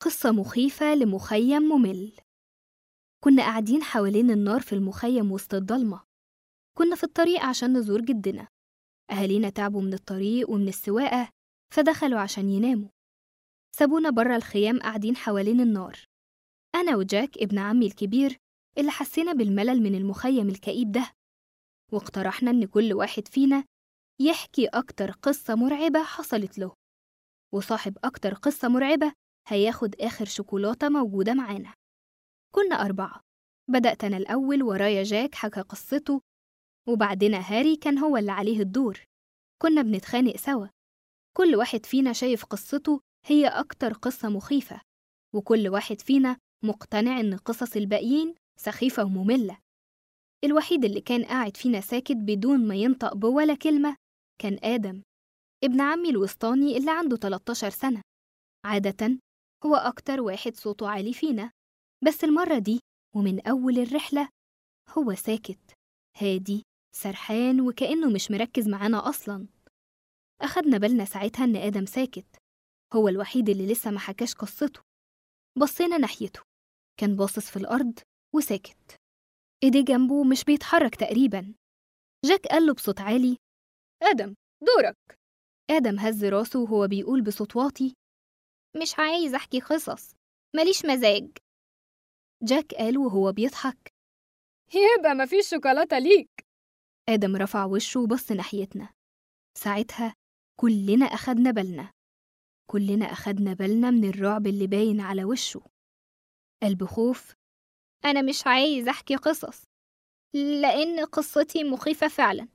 قصة مخيفة لمخيم ممل كنا قاعدين حوالين النار في المخيم وسط الضلمة كنا في الطريق عشان نزور جدنا أهالينا تعبوا من الطريق ومن السواقة فدخلوا عشان يناموا سابونا برا الخيام قاعدين حوالين النار أنا وجاك ابن عمي الكبير اللي حسينا بالملل من المخيم الكئيب ده واقترحنا إن كل واحد فينا يحكي أكتر قصة مرعبة حصلت له وصاحب أكتر قصة مرعبة هياخد آخر شوكولاتة موجودة معانا كنا أربعة بدأت أنا الأول ورايا جاك حكى قصته وبعدنا هاري كان هو اللي عليه الدور كنا بنتخانق سوا كل واحد فينا شايف قصته هي أكتر قصة مخيفة وكل واحد فينا مقتنع إن قصص الباقيين سخيفة ومملة الوحيد اللي كان قاعد فينا ساكت بدون ما ينطق بولا كلمة كان آدم ابن عمي الوسطاني اللي عنده 13 سنة عادة هو أكتر واحد صوته عالي فينا بس المرة دي ومن أول الرحلة هو ساكت هادي سرحان وكأنه مش مركز معانا أصلا أخدنا بالنا ساعتها إن آدم ساكت هو الوحيد اللي لسه ما حكاش قصته بصينا ناحيته كان باصص في الأرض وساكت إيديه جنبه مش بيتحرك تقريبا جاك قال له بصوت عالي آدم دورك آدم هز راسه وهو بيقول بصوت واطي مش عايز أحكي قصص ماليش مزاج جاك قال وهو بيضحك يبقى مفيش شوكولاتة ليك آدم رفع وشه وبص ناحيتنا ساعتها كلنا أخدنا بالنا كلنا أخدنا بالنا من الرعب اللي باين على وشه قال بخوف أنا مش عايز أحكي قصص لأن قصتي مخيفة فعلا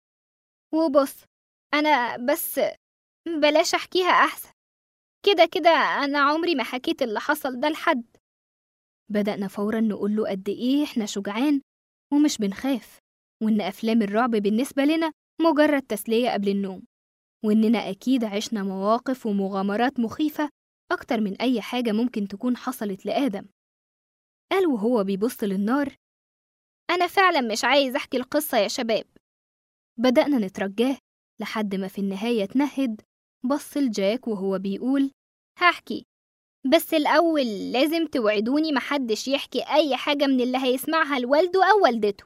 وبص أنا بس بلاش أحكيها أحسن كده كده أنا عمري ما حكيت اللي حصل ده لحد بدأنا فورا نقول له قد إيه إحنا شجعان ومش بنخاف وإن أفلام الرعب بالنسبة لنا مجرد تسلية قبل النوم وإننا أكيد عشنا مواقف ومغامرات مخيفة أكتر من أي حاجة ممكن تكون حصلت لآدم قال وهو بيبص للنار أنا فعلا مش عايز أحكي القصة يا شباب بدأنا نترجاه لحد ما في النهاية اتنهد بص لجاك وهو بيقول هحكي بس الأول لازم توعدوني محدش يحكي أي حاجة من اللي هيسمعها لوالده أو والدته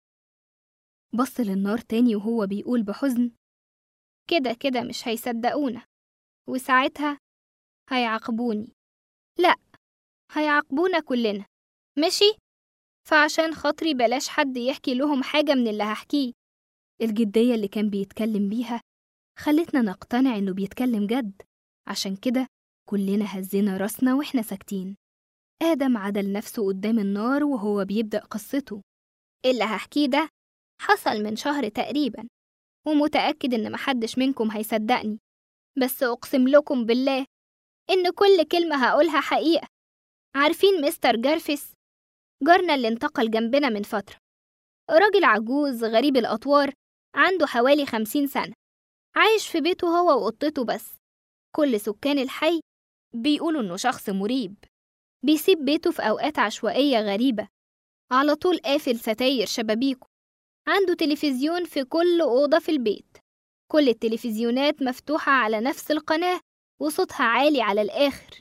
بص للنار تاني وهو بيقول بحزن كده كده مش هيصدقونا وساعتها هيعاقبوني لأ هيعاقبونا كلنا ماشي فعشان خاطري بلاش حد يحكي لهم حاجة من اللي هحكيه الجدية اللي كان بيتكلم بيها خلتنا نقتنع إنه بيتكلم جد عشان كده كلنا هزينا راسنا وإحنا ساكتين آدم عدل نفسه قدام النار وهو بيبدأ قصته اللي هحكيه ده حصل من شهر تقريبا ومتأكد إن محدش منكم هيصدقني بس أقسم لكم بالله إن كل كلمة هقولها حقيقة عارفين مستر جارفيس جارنا اللي انتقل جنبنا من فترة راجل عجوز غريب الأطوار عنده حوالي خمسين سنة عايش في بيته هو وقطته بس كل سكان الحي بيقولوا إنه شخص مريب بيسيب بيته في أوقات عشوائية غريبة على طول قافل ستاير شبابيكه عنده تلفزيون في كل أوضة في البيت كل التلفزيونات مفتوحة على نفس القناة وصوتها عالي على الآخر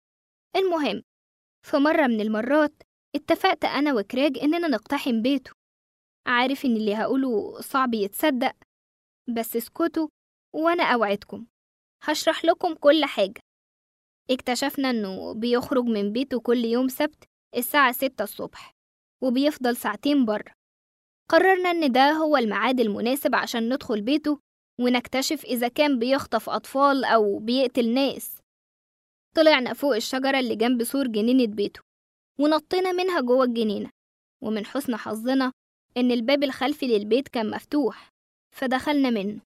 المهم في مرة من المرات اتفقت أنا وكراج إننا نقتحم بيته عارف إن اللي هقوله صعب يتصدق بس اسكتوا وأنا أوعدكم هشرح لكم كل حاجة اكتشفنا إنه بيخرج من بيته كل يوم سبت الساعة ستة الصبح وبيفضل ساعتين بره قررنا إن ده هو الميعاد المناسب عشان ندخل بيته ونكتشف إذا كان بيخطف أطفال أو بيقتل ناس طلعنا فوق الشجرة اللي جنب سور جنينة بيته ونطينا منها جوه الجنينة ومن حسن حظنا إن الباب الخلفي للبيت كان مفتوح فدخلنا منه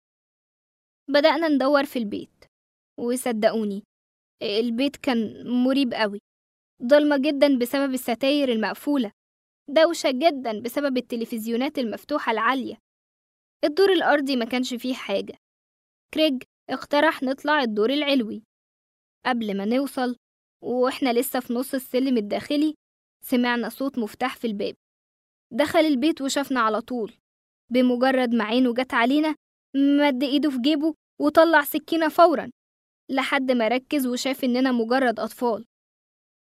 بدأنا ندور في البيت وصدقوني البيت كان مريب قوي ضلمة جدا بسبب الستاير المقفولة دوشة جدا بسبب التلفزيونات المفتوحة العالية الدور الأرضي ما كانش فيه حاجة كريج اقترح نطلع الدور العلوي قبل ما نوصل وإحنا لسه في نص السلم الداخلي سمعنا صوت مفتاح في الباب دخل البيت وشافنا على طول بمجرد ما عينه جت علينا مد ايده في جيبه وطلع سكينة فورا لحد ما ركز وشاف إننا مجرد أطفال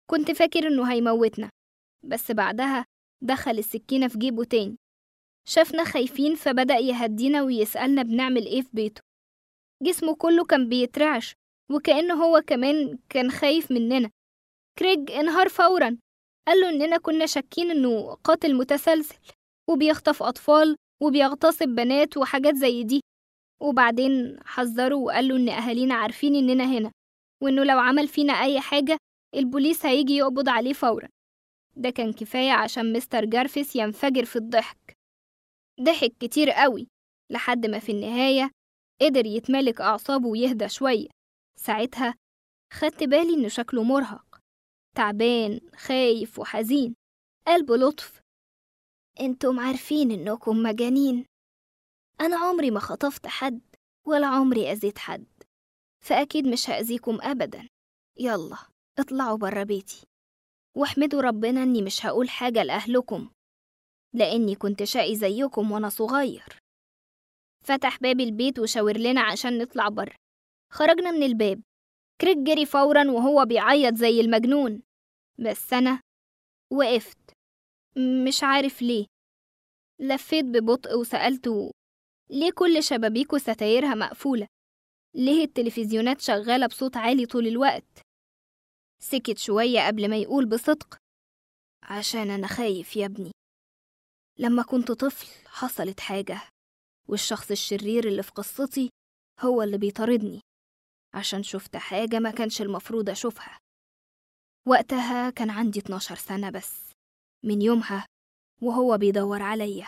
كنت فاكر إنه هيموتنا بس بعدها دخل السكينة في جيبه تاني شافنا خايفين فبدأ يهدينا ويسألنا بنعمل إيه في بيته جسمه كله كان بيترعش وكأنه هو كمان كان خايف مننا كريج انهار فورا قال له إننا كنا شاكين إنه قاتل متسلسل وبيخطف أطفال وبيغتصب بنات وحاجات زي دي وبعدين حذره وقال له إن أهالينا عارفين إننا هنا وإنه لو عمل فينا أي حاجة البوليس هيجي يقبض عليه فورا ده كان كفاية عشان مستر جارفيس ينفجر في الضحك ضحك كتير قوي لحد ما في النهاية قدر يتملك أعصابه ويهدى شوية ساعتها خدت بالي إنه شكله مرهق تعبان خايف وحزين قلبه لطف انتم عارفين انكم مجانين انا عمري ما خطفت حد ولا عمري اذيت حد فاكيد مش هاذيكم ابدا يلا اطلعوا برا بيتي واحمدوا ربنا اني مش هقول حاجه لاهلكم لاني كنت شقي زيكم وانا صغير فتح باب البيت وشاور لنا عشان نطلع بره خرجنا من الباب كريك جري فورا وهو بيعيط زي المجنون بس انا وقفت مش عارف ليه لفيت ببطء وسألته ليه كل شبابيك وستايرها مقفولة؟ ليه التلفزيونات شغالة بصوت عالي طول الوقت؟ سكت شوية قبل ما يقول بصدق عشان أنا خايف يا ابني لما كنت طفل حصلت حاجة والشخص الشرير اللي في قصتي هو اللي بيطاردني عشان شفت حاجة ما كانش المفروض أشوفها وقتها كان عندي 12 سنة بس من يومها وهو بيدور عليا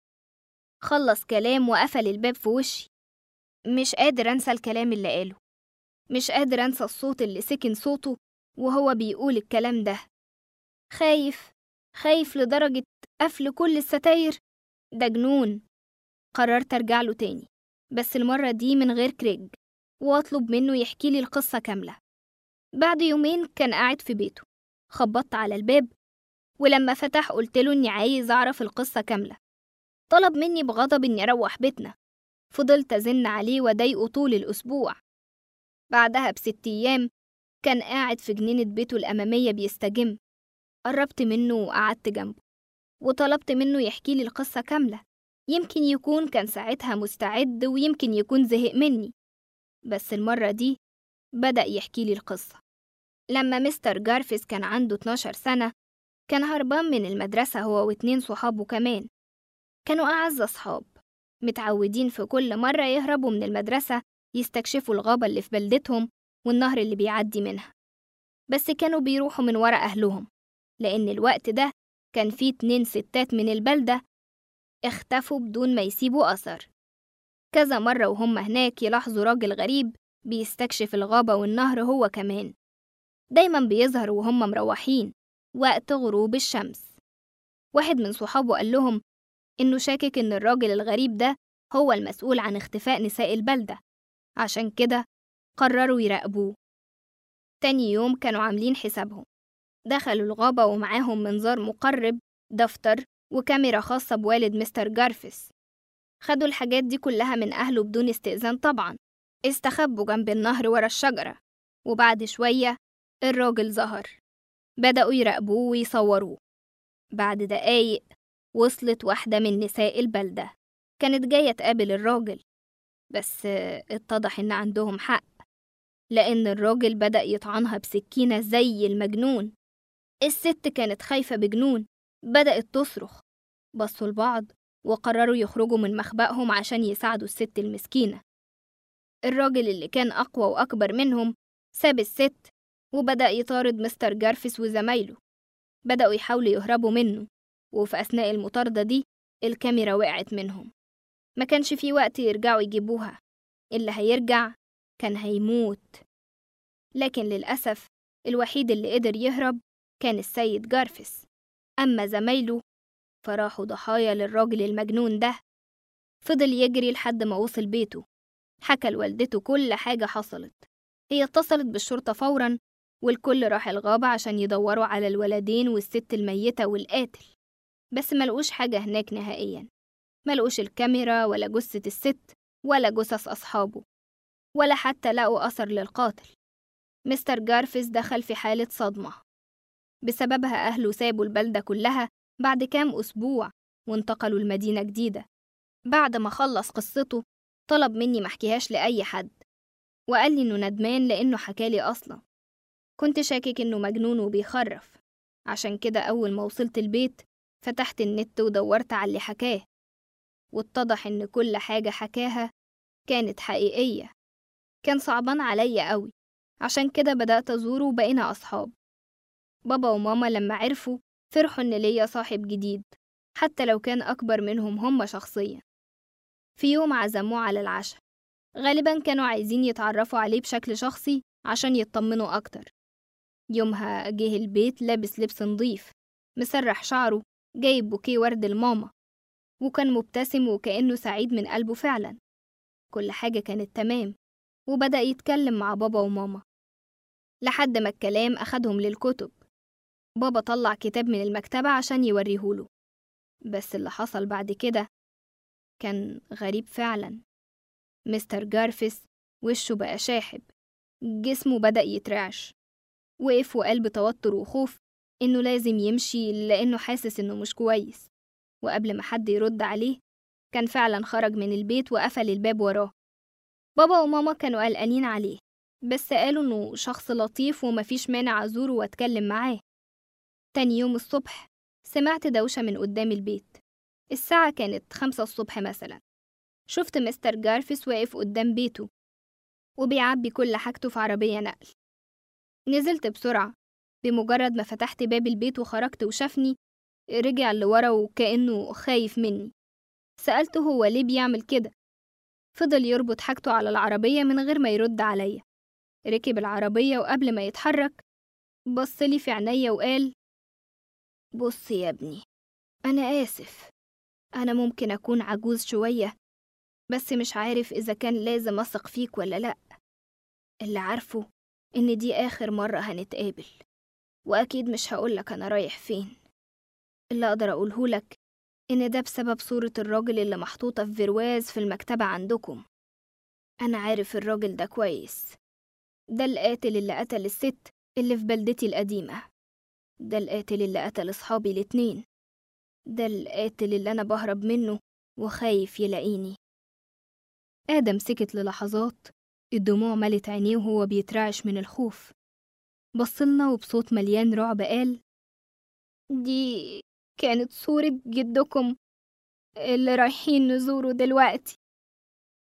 خلص كلام وقفل الباب في وشي مش قادر أنسى الكلام اللي قاله مش قادر أنسى الصوت اللي سكن صوته وهو بيقول الكلام ده خايف خايف لدرجة قفل كل الستاير ده جنون قررت أرجع له تاني بس المرة دي من غير كريج وأطلب منه يحكي لي القصة كاملة بعد يومين كان قاعد في بيته خبطت على الباب ولما فتح قلت له إني عايز أعرف القصة كاملة طلب مني بغضب إني أروح بيتنا فضلت أزن عليه وأضايقه طول الأسبوع بعدها بست أيام كان قاعد في جنينة بيته الأمامية بيستجم قربت منه وقعدت جنبه وطلبت منه يحكي لي القصة كاملة يمكن يكون كان ساعتها مستعد ويمكن يكون زهق مني بس المرة دي بدأ يحكي لي القصة لما مستر جارفيس كان عنده 12 سنة كان هربان من المدرسة هو واتنين صحابه كمان كانوا أعز أصحاب متعودين في كل مرة يهربوا من المدرسة يستكشفوا الغابة اللي في بلدتهم والنهر اللي بيعدي منها بس كانوا بيروحوا من ورا أهلهم لأن الوقت ده كان فيه اتنين ستات من البلدة اختفوا بدون ما يسيبوا أثر كذا مرة وهم هناك يلاحظوا راجل غريب بيستكشف الغابة والنهر هو كمان دايما بيظهر وهم مروحين وقت غروب الشمس واحد من صحابه قال لهم إنه شاكك إن الراجل الغريب ده هو المسؤول عن اختفاء نساء البلدة عشان كده قرروا يراقبوه تاني يوم كانوا عاملين حسابهم دخلوا الغابة ومعاهم منظار مقرب دفتر وكاميرا خاصة بوالد مستر جارفيس خدوا الحاجات دي كلها من أهله بدون استئذان طبعا استخبوا جنب النهر ورا الشجرة وبعد شوية الراجل ظهر بدأوا يراقبوه ويصوروه بعد دقايق وصلت واحدة من نساء البلدة كانت جاية تقابل الراجل بس اتضح إن عندهم حق لأن الراجل بدأ يطعنها بسكينة زي المجنون الست كانت خايفة بجنون بدأت تصرخ بصوا لبعض وقرروا يخرجوا من مخبأهم عشان يساعدوا الست المسكينة الراجل اللي كان أقوى وأكبر منهم ساب الست وبدأ يطارد مستر جارفيس وزمايله بدأوا يحاولوا يهربوا منه وفي أثناء المطاردة دي الكاميرا وقعت منهم ما كانش في وقت يرجعوا يجيبوها اللي هيرجع كان هيموت لكن للأسف الوحيد اللي قدر يهرب كان السيد جارفيس أما زمايله فراحوا ضحايا للراجل المجنون ده فضل يجري لحد ما وصل بيته حكى لوالدته كل حاجة حصلت هي اتصلت بالشرطة فورا والكل راح الغابة عشان يدوروا على الولدين والست الميتة والقاتل بس ملقوش حاجة هناك نهائيا ملقوش الكاميرا ولا جثة الست ولا جثث أصحابه ولا حتى لقوا أثر للقاتل مستر جارفيس دخل في حالة صدمة بسببها أهله سابوا البلدة كلها بعد كام أسبوع وانتقلوا لمدينة جديدة بعد ما خلص قصته طلب مني محكيهاش لأي حد وقال لي إنه ندمان لأنه حكالي أصلا كنت شاكك إنه مجنون وبيخرف عشان كده أول ما وصلت البيت فتحت النت ودورت على اللي حكاه واتضح إن كل حاجة حكاها كانت حقيقية كان صعبان عليا قوي عشان كده بدأت أزوره وبقينا أصحاب بابا وماما لما عرفوا فرحوا إن ليا صاحب جديد حتى لو كان أكبر منهم هم شخصيا في يوم عزموه على العشاء غالبا كانوا عايزين يتعرفوا عليه بشكل شخصي عشان يطمنوا أكتر يومها جه البيت لابس لبس نضيف مسرح شعره جايب بوكيه ورد لماما وكان مبتسم وكأنه سعيد من قلبه فعلا كل حاجة كانت تمام وبدأ يتكلم مع بابا وماما لحد ما الكلام أخدهم للكتب بابا طلع كتاب من المكتبة عشان يوريهوله بس اللي حصل بعد كده كان غريب فعلا مستر جارفيس وشه بقى شاحب جسمه بدأ يترعش وقف وقال بتوتر وخوف إنه لازم يمشي لأنه حاسس إنه مش كويس وقبل ما حد يرد عليه كان فعلا خرج من البيت وقفل الباب وراه بابا وماما كانوا قلقانين عليه بس قالوا إنه شخص لطيف ومفيش مانع أزوره وأتكلم معاه تاني يوم الصبح سمعت دوشة من قدام البيت الساعة كانت خمسة الصبح مثلا شفت مستر جارفيس واقف قدام بيته وبيعبي كل حاجته في عربية نقل نزلت بسرعة بمجرد ما فتحت باب البيت وخرجت وشافني رجع لورا وكأنه خايف مني سألته هو ليه بيعمل كده فضل يربط حاجته على العربية من غير ما يرد عليا ركب العربية وقبل ما يتحرك بصلي في عينيا وقال بص يا ابني أنا آسف أنا ممكن أكون عجوز شوية بس مش عارف إذا كان لازم أثق فيك ولا لأ اللي عارفه إن دي آخر مرة هنتقابل وأكيد مش هقولك أنا رايح فين اللي أقدر أقولهولك إن ده بسبب صورة الراجل اللي محطوطة في برواز في المكتبة عندكم أنا عارف الراجل ده كويس ده القاتل اللي قتل الست اللي في بلدتي القديمة ده القاتل اللي قتل أصحابي الاتنين ده القاتل اللي أنا بهرب منه وخايف يلاقيني آدم سكت للحظات الدموع ملت عينيه وهو بيترعش من الخوف بصلنا وبصوت مليان رعب قال دي كانت صورة جدكم اللي رايحين نزوره دلوقتي